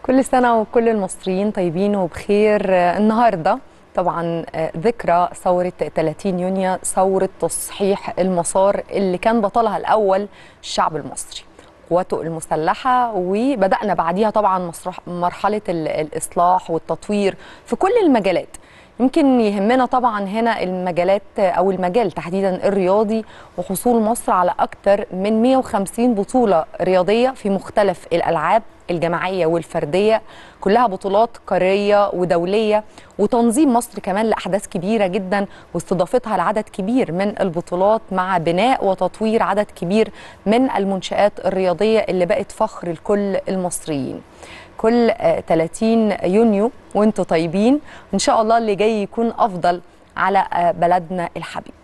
كل سنة وكل المصريين طيبين وبخير آه، النهاردة طبعا آه، ذكرى ثورة 30 يونيو ثورة تصحيح المسار اللي كان بطلها الأول الشعب المصري قواته المسلحة وبدأنا بعديها طبعا مسرح- مرحلة ال- الإصلاح والتطوير في كل المجالات يمكن يهمنا طبعا هنا المجالات او المجال تحديدا الرياضي وحصول مصر على اكثر من 150 بطوله رياضيه في مختلف الالعاب الجماعيه والفرديه كلها بطولات قاريه ودوليه وتنظيم مصر كمان لاحداث كبيره جدا واستضافتها لعدد كبير من البطولات مع بناء وتطوير عدد كبير من المنشات الرياضيه اللي بقت فخر لكل المصريين كل آه، 30 يونيو وانتم طيبين ان شاء الله اللي جاي يكون افضل على آه، بلدنا الحبيب